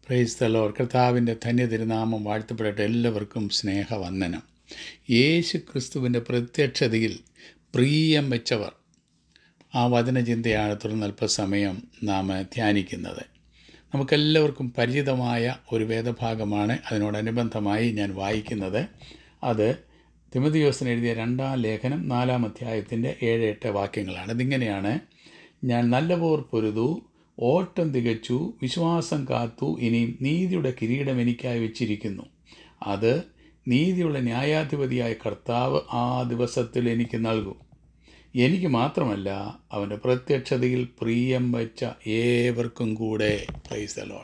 price തലോർ കർത്താവിൻ്റെ ധന്യ തിരുനാമം വാഴ്ത്തപ്പെടട്ടെ എല്ലാവർക്കും സ്നേഹവന്ദനം യേശു ക്രിസ്തുവിൻ്റെ പ്രത്യക്ഷതയിൽ പ്രിയം വെച്ചവർ ആ വചനചിന്തയാണ് തുടർന്ന് അല്പസമയം നാം ധ്യാനിക്കുന്നത് നമുക്കെല്ലാവർക്കും പരിചിതമായ ഒരു വേദഭാഗമാണ് അതിനോടനുബന്ധമായി ഞാൻ വായിക്കുന്നത് അത് തിമതിയോസിന് എഴുതിയ രണ്ടാം ലേഖനം നാലാം അധ്യായത്തിൻ്റെ ഏഴ് എട്ട് വാക്യങ്ങളാണ് ഇതിങ്ങനെയാണ് ഞാൻ നല്ല പോർ പൊരുതു ഓട്ടം തികച്ചു വിശ്വാസം കാത്തു ഇനിയും നീതിയുടെ കിരീടം എനിക്കായി വെച്ചിരിക്കുന്നു അത് നീതിയുള്ള ന്യായാധിപതിയായ കർത്താവ് ആ ദിവസത്തിൽ എനിക്ക് നൽകും എനിക്ക് മാത്രമല്ല അവൻ്റെ പ്രത്യക്ഷതയിൽ പ്രിയം വച്ച ഏവർക്കും കൂടെ പ്രൈസലോൺ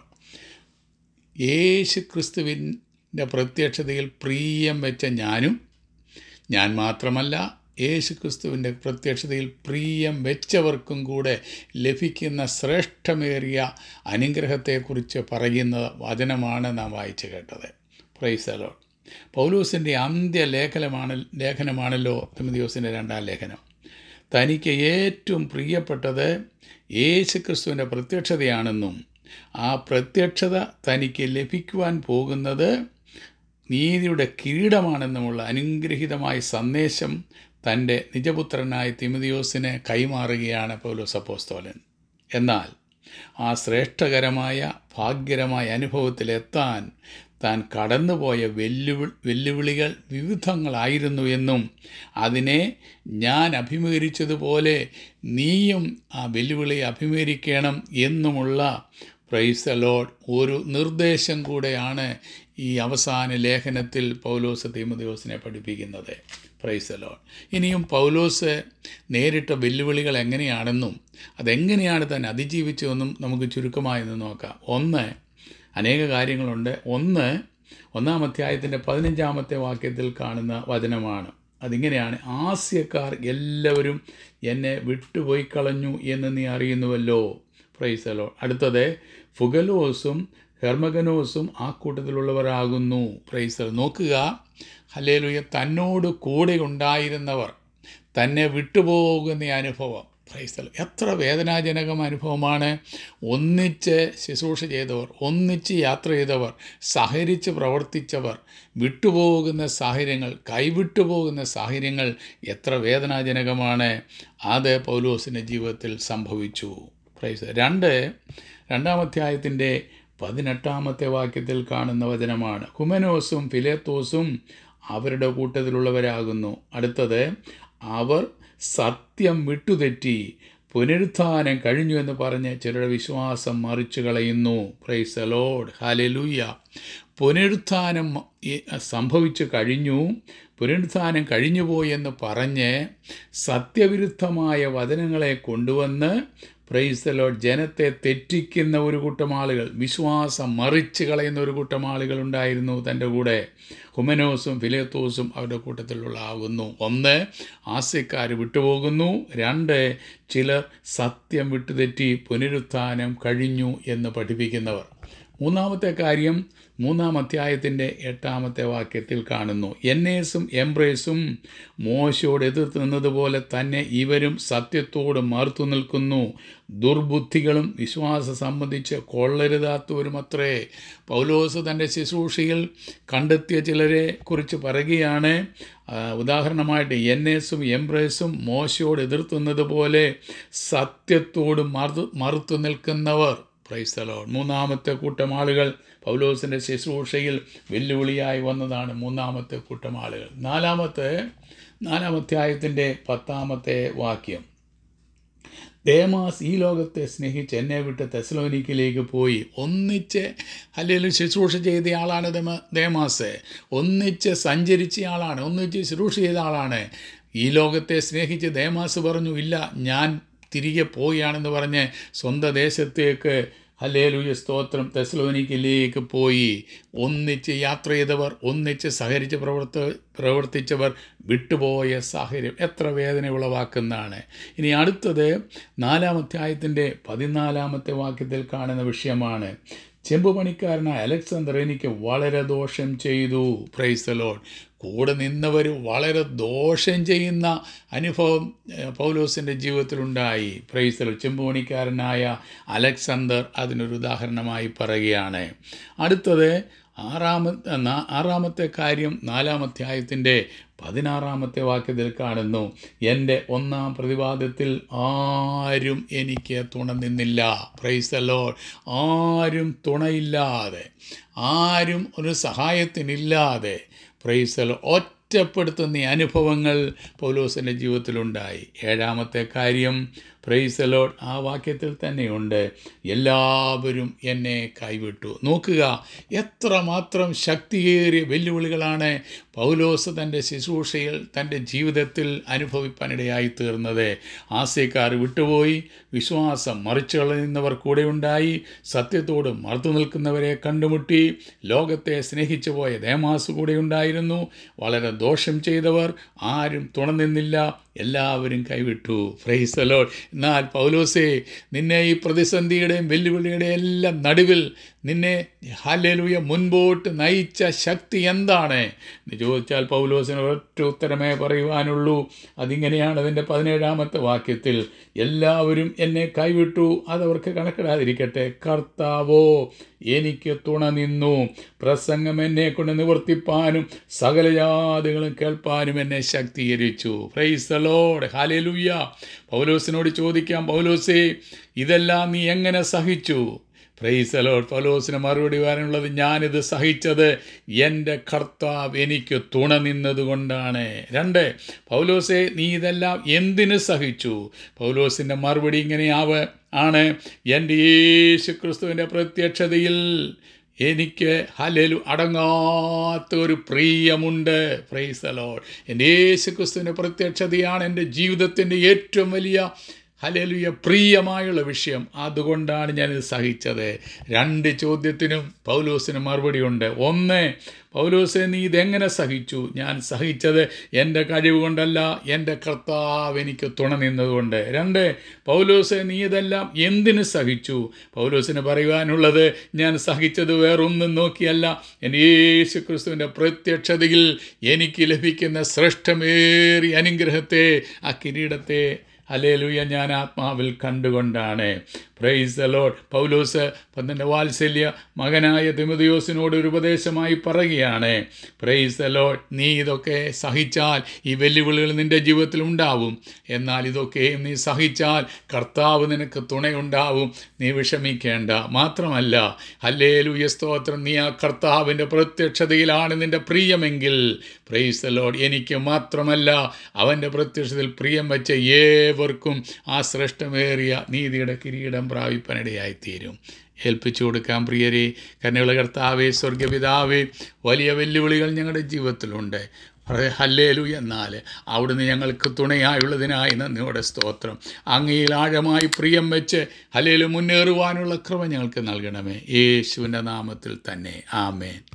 യേശു ക്രിസ്തുവിൻ്റെ പ്രത്യക്ഷതയിൽ പ്രിയം വെച്ച ഞാനും ഞാൻ മാത്രമല്ല യേശു ക്രിസ്തുവിൻ്റെ പ്രത്യക്ഷതയിൽ പ്രിയം വെച്ചവർക്കും കൂടെ ലഭിക്കുന്ന ശ്രേഷ്ഠമേറിയ അനുഗ്രഹത്തെക്കുറിച്ച് പറയുന്ന വചനമാണ് നാം വായിച്ചു കേട്ടത് പ്രൈസലോ പൗലൂസിൻ്റെ അന്ത്യ ലേഖനമാണ് ലേഖനമാണല്ലോ തിമതിയോസിൻ്റെ രണ്ടാം ലേഖനം തനിക്ക് ഏറ്റവും പ്രിയപ്പെട്ടത് യേശു ക്രിസ്തുവിൻ്റെ പ്രത്യക്ഷതയാണെന്നും ആ പ്രത്യക്ഷത തനിക്ക് ലഭിക്കുവാൻ പോകുന്നത് നീതിയുടെ കിരീടമാണെന്നുമുള്ള അനുഗ്രഹീതമായ സന്ദേശം തൻ്റെ നിജപുത്രനായ തിമതിയോസിന് കൈമാറുകയാണ് പൗലോസ് അപ്പോസ്തോലൻ എന്നാൽ ആ ശ്രേഷ്ഠകരമായ ഭാഗ്യകരമായ അനുഭവത്തിലെത്താൻ താൻ കടന്നുപോയ വെല്ലുവിളി വെല്ലുവിളികൾ വിവിധങ്ങളായിരുന്നു എന്നും അതിനെ ഞാൻ അഭിമുഖീകരിച്ചതുപോലെ നീയും ആ വെല്ലുവിളി അഭിമുഖീകരിക്കണം എന്നുമുള്ള പ്രൈസ് ലോഡ് ഒരു നിർദ്ദേശം കൂടെയാണ് ഈ അവസാന ലേഖനത്തിൽ പൗലോസ് തീമദിയോസിനെ പഠിപ്പിക്കുന്നത് പ്രൈസ് ലോഡ് ഇനിയും പൗലോസ് നേരിട്ട വെല്ലുവിളികൾ എങ്ങനെയാണെന്നും അതെങ്ങനെയാണ് താൻ അതിജീവിച്ചതെന്നും നമുക്ക് ചുരുക്കമായി ഒന്ന് നോക്കാം ഒന്ന് അനേക കാര്യങ്ങളുണ്ട് ഒന്ന് ഒന്നാം അധ്യായത്തിൻ്റെ പതിനഞ്ചാമത്തെ വാക്യത്തിൽ കാണുന്ന വചനമാണ് അതിങ്ങനെയാണ് ആസ്യക്കാർ എല്ലാവരും എന്നെ വിട്ടുപോയി കളഞ്ഞു എന്ന് നീ അറിയുന്നുവല്ലോ പ്രൈസലോ അടുത്തത് ഫുഗലോസും ഹെർമഗനോസും ആ കൂട്ടത്തിലുള്ളവരാകുന്നു പ്രൈസൽ നോക്കുക ഹലേലുയ തന്നോട് കൂടെ ഉണ്ടായിരുന്നവർ തന്നെ വിട്ടുപോകുന്ന അനുഭവം ക്രൈസ്തൽ എത്ര വേദനാജനകം അനുഭവമാണ് ഒന്നിച്ച് ശുശ്രൂഷ ചെയ്തവർ ഒന്നിച്ച് യാത്ര ചെയ്തവർ സഹരിച്ച് പ്രവർത്തിച്ചവർ വിട്ടുപോകുന്ന സാഹചര്യങ്ങൾ കൈവിട്ടു പോകുന്ന സാഹചര്യങ്ങൾ എത്ര വേദനാജനകമാണ് അത് പൗലോസിൻ്റെ ജീവിതത്തിൽ സംഭവിച്ചു പ്രൈസ് രണ്ട് രണ്ടാം അധ്യായത്തിൻ്റെ പതിനെട്ടാമത്തെ വാക്യത്തിൽ കാണുന്ന വചനമാണ് ഹുമനോസും ഫിലേത്തോസും അവരുടെ കൂട്ടത്തിലുള്ളവരാകുന്നു അടുത്തത് അവർ സത്യം വിട്ടുതെറ്റി പുനരുത്ഥാനം കഴിഞ്ഞു എന്ന് പറഞ്ഞ് ചിലരുടെ വിശ്വാസം മറിച്ചു കളയുന്നു പ്രൈസ് അലോഡ് ഹാലലൂയ പുനരുത്ഥാനം സംഭവിച്ചു കഴിഞ്ഞു പുനരുത്ഥാനം കഴിഞ്ഞുപോയി എന്ന് പറഞ്ഞ് സത്യവിരുദ്ധമായ വചനങ്ങളെ കൊണ്ടുവന്ന് പ്രൈസലോ ജനത്തെ തെറ്റിക്കുന്ന ഒരു കൂട്ടം ആളുകൾ വിശ്വാസം മറിച്ച് കളയുന്ന ഒരു കൂട്ടം ആളുകൾ ഉണ്ടായിരുന്നു തൻ്റെ കൂടെ ഹുമനോസും ഫിലേത്തോസും അവരുടെ കൂട്ടത്തിലുള്ള ആകുന്നു ഒന്ന് ആസ്യക്കാർ വിട്ടുപോകുന്നു രണ്ട് ചിലർ സത്യം വിട്ടുതെറ്റി പുനരുത്ഥാനം കഴിഞ്ഞു എന്ന് പഠിപ്പിക്കുന്നവർ മൂന്നാമത്തെ കാര്യം മൂന്നാം അധ്യായത്തിൻ്റെ എട്ടാമത്തെ വാക്യത്തിൽ കാണുന്നു എന്നേസും എംബ്രേസും മോശയോട് എതിർത്ത് നിന്നതുപോലെ തന്നെ ഇവരും സത്യത്തോട് മറുത്തു നിൽക്കുന്നു ദുർബുദ്ധികളും വിശ്വാസം സംബന്ധിച്ച് കൊള്ളരുതാത്തവരുമത്രേ പൗലോസ് തൻ്റെ ശുശ്രൂഷയിൽ കണ്ടെത്തിയ ചിലരെ കുറിച്ച് പറയുകയാണ് ഉദാഹരണമായിട്ട് എന്നേസും എംബ്രേസും മോശയോട് എതിർത്തുന്നത് പോലെ സത്യത്തോട് മറു മറുത്തു നിൽക്കുന്നവർ പ്രൈസ്തലോ മൂന്നാമത്തെ കൂട്ടം ആളുകൾ പൗലോസിൻ്റെ ശുശ്രൂഷയിൽ വെല്ലുവിളിയായി വന്നതാണ് മൂന്നാമത്തെ കൂട്ടം ആളുകൾ നാലാമത്തെ നാലാമധ്യായത്തിൻ്റെ പത്താമത്തെ വാക്യം ദേമാസ് ഈ ലോകത്തെ സ്നേഹിച്ച് എന്നെ വിട്ട് തെസലോനിക്കിലേക്ക് പോയി ഒന്നിച്ച് അല്ലെങ്കിൽ ശുശ്രൂഷ ചെയ്ത ആളാണ് ദേമ ദേമാസ് ഒന്നിച്ച് സഞ്ചരിച്ച ആളാണ് ഒന്നിച്ച് ശുശ്രൂഷ ചെയ്ത ആളാണ് ഈ ലോകത്തെ സ്നേഹിച്ച് ദേമാസ് പറഞ്ഞു ഇല്ല ഞാൻ തിരികെ പോവുകയാണെന്ന് പറഞ്ഞ് സ്വന്തം ദേശത്തേക്ക് ഹല്ലേലൂയ സ്തോത്രം തെസ്ലോനിക്കിലേക്ക് പോയി ഒന്നിച്ച് യാത്ര ചെയ്തവർ ഒന്നിച്ച് സഹരിച്ച് പ്രവർത്ത പ്രവർത്തിച്ചവർ വിട്ടുപോയ സാഹചര്യം എത്ര വേദന ഉളവാക്കുന്നതാണ് ഇനി അടുത്തത് നാലാം അധ്യായത്തിൻ്റെ പതിനാലാമത്തെ വാക്യത്തിൽ കാണുന്ന വിഷയമാണ് ചെമ്പുപണിക്കാരനായ അലക്സാണ്ടർ എനിക്ക് വളരെ ദോഷം ചെയ്തു പ്രൈസലോൺ കൂടെ നിന്നവർ വളരെ ദോഷം ചെയ്യുന്ന അനുഭവം ഏഹ്, പൗലോസിൻ്റെ ജീവിതത്തിലുണ്ടായി പ്രൈസൽ ചെമ്പുമണിക്കാരനായ അലക്സാണ്ടർ അതിനൊരു ഉദാഹരണമായി പറയുകയാണ് അടുത്തത് ആറാമത്തെ നാ- ആറാമത്തെ കാര്യം നാലാമത്തെ ആയത്തിൻ്റെ പതിനാറാമത്തെ വാക്യത്തിൽ കാണുന്നു എൻ്റെ ഒന്നാം പ്രതിവാദത്തിൽ ആരും എനിക്ക് തുണ നിന്നില്ല പ്രൈസലോ ആരും തുണയില്ലാതെ ആരും ഒരു സഹായത്തിനില്ലാതെ പ്രൈസലോ ഒറ്റപ്പെടുത്തുന്ന ഈ അനുഭവങ്ങൾ പൗലോസിൻ്റെ ജീവിതത്തിലുണ്ടായി ഏഴാമത്തെ കാര്യം പ്രൈസലോഡ് ആ വാക്യത്തിൽ തന്നെയുണ്ട് എല്ലാവരും എന്നെ കൈവിട്ടു നോക്കുക എത്രമാത്രം ശക്തിയേറിയ വെല്ലുവിളികളാണ് പൗലോസ് തൻ്റെ ശുശ്രൂഷയിൽ തൻ്റെ ജീവിതത്തിൽ അനുഭവിപ്പാനിടയായി തീർന്നത് ആസ്യക്കാർ വിട്ടുപോയി വിശ്വാസം മറിച്ചു കളയുന്നവർ കൂടെയുണ്ടായി സത്യത്തോട് മറുത്തു നിൽക്കുന്നവരെ കണ്ടുമുട്ടി ലോകത്തെ സ്നേഹിച്ചു പോയ ദേമാസ് കൂടെയുണ്ടായിരുന്നു വളരെ ദോഷം ചെയ്തവർ ആരും തുണനിന്നില്ല എല്ലാവരും കൈവിട്ടു ഫ്രൈസലോ എന്നാൽ പൗലോസേ നിന്നെ ഈ പ്രതിസന്ധിയുടെയും വെല്ലുവിളിയുടെയും എല്ലാം നടുവിൽ നിന്നെ ഹാലേലൂയ മുൻപോട്ട് നയിച്ച ശക്തി എന്താണ് എന്ന് ചോദിച്ചാൽ പൗലോസിന് ഒറ്റ ഉത്തരമേ പറയുവാനുള്ളൂ അതിങ്ങനെയാണ് അതിൻ്റെ പതിനേഴാമത്തെ വാക്യത്തിൽ എല്ലാവരും എന്നെ കൈവിട്ടു അതവർക്ക് കണക്കിടാതിരിക്കട്ടെ കർത്താവോ എനിക്ക് തുണ നിന്നു പ്രസംഗം എന്നെ കൊണ്ട് നിവർത്തിപ്പാനും സകല ജാതികളും കേൾപ്പാനും എന്നെ ശക്തീകരിച്ചു പ്രൈസലോട് ഹാലേലൂയ പൗലോസിനോട് ചോദിക്കാം പൗലോസേ ഇതെല്ലാം നീ എങ്ങനെ സഹിച്ചു പ്രൈസലോട് പൗലോസിന് മറുപടി വരാനുള്ളത് ഞാനിത് സഹിച്ചത് എൻ്റെ കർത്താവ് എനിക്ക് തുണ നിന്നതുകൊണ്ടാണ് രണ്ട് പൗലോസെ നീ ഇതെല്ലാം എന്തിനു സഹിച്ചു പൗലോസിൻ്റെ മറുപടി ഇങ്ങനെയാവ് ആണ് എൻ്റെ യേശു ക്രിസ്തുവിൻ്റെ പ്രത്യക്ഷതയിൽ എനിക്ക് ഹലലു അടങ്ങാത്ത ഒരു പ്രിയമുണ്ട് പ്രൈസലോഡ് എൻ്റെ യേശു ക്രിസ്തുവിൻ്റെ പ്രത്യക്ഷതയാണ് എൻ്റെ ജീവിതത്തിൻ്റെ ഏറ്റവും വലിയ ഹലേലുയ പ്രിയമായുള്ള വിഷയം അതുകൊണ്ടാണ് ഞാനിത് സഹിച്ചത് രണ്ട് ചോദ്യത്തിനും പൗലോസിന് മറുപടിയുണ്ട് ഒന്ന് പൗലോസെ നീ ഇതെങ്ങനെ സഹിച്ചു ഞാൻ സഹിച്ചത് എൻ്റെ കഴിവ് കൊണ്ടല്ല എൻ്റെ കർത്താവ് എനിക്ക് തുണ നിന്നതുകൊണ്ട് രണ്ട് പൗലോസെ നീ ഇതെല്ലാം എന്തിനു സഹിച്ചു പൗലോസിന് പറയുവാനുള്ളത് ഞാൻ സഹിച്ചത് വേറൊന്നും നോക്കിയല്ല എൻ്റെ യേശു ക്രിസ്തുവിൻ്റെ പ്രത്യക്ഷതയിൽ എനിക്ക് ലഭിക്കുന്ന ശ്രേഷ്ഠമേറിയ അനുഗ്രഹത്തെ ആ കിരീടത്തെ അലേലുയ ഞാൻ ആത്മാവിൽ കണ്ടുകൊണ്ടാണ് പ്രൈസ് ദ ലോഡ് പൗലോസ് പന്ത്രണ്ട് വാത്സല്യ മകനായ തിമതിയോസിനോട് ഒരു ഉപദേശമായി പറയുകയാണ് പ്രൈസ് ദ ലോഡ് നീ ഇതൊക്കെ സഹിച്ചാൽ ഈ വെല്ലുവിളികൾ നിൻ്റെ ജീവിതത്തിൽ ഉണ്ടാവും എന്നാൽ ഇതൊക്കെയും നീ സഹിച്ചാൽ കർത്താവ് നിനക്ക് തുണയുണ്ടാവും നീ വിഷമിക്കേണ്ട മാത്രമല്ല ഹല്ലേലൂയ സ്തോത്രം നീ ആ കർത്താവിൻ്റെ പ്രത്യക്ഷതയിലാണ് നിൻ്റെ പ്രിയമെങ്കിൽ പ്രൈസ് ദ ലോഡ് എനിക്ക് മാത്രമല്ല അവൻ്റെ പ്രത്യക്ഷതയിൽ പ്രിയം വെച്ച ഏവർക്കും ആ ശ്രേഷ്ഠമേറിയ നീതിയുടെ കിരീടം പ്രാപിപ്പനിടയായിത്തീരും ഏൽപ്പിച്ചു കൊടുക്കാം പ്രിയരെ കന്യകള കർത്താവേ സ്വർഗപിതാവേ വലിയ വെല്ലുവിളികൾ ഞങ്ങളുടെ ജീവിതത്തിലുണ്ട് ഹല്ലേലു എന്നാൽ അവിടുന്ന് ഞങ്ങൾക്ക് തുണയായുള്ളതിനായി നന്ദിയോടെ സ്തോത്രം അങ്ങയിൽ ആഴമായി പ്രിയം വെച്ച് ഹല്ലേലു മുന്നേറുവാനുള്ള കൃപ ഞങ്ങൾക്ക് നൽകണമേ യേശുവിൻ്റെ നാമത്തിൽ തന്നെ ആമേൻ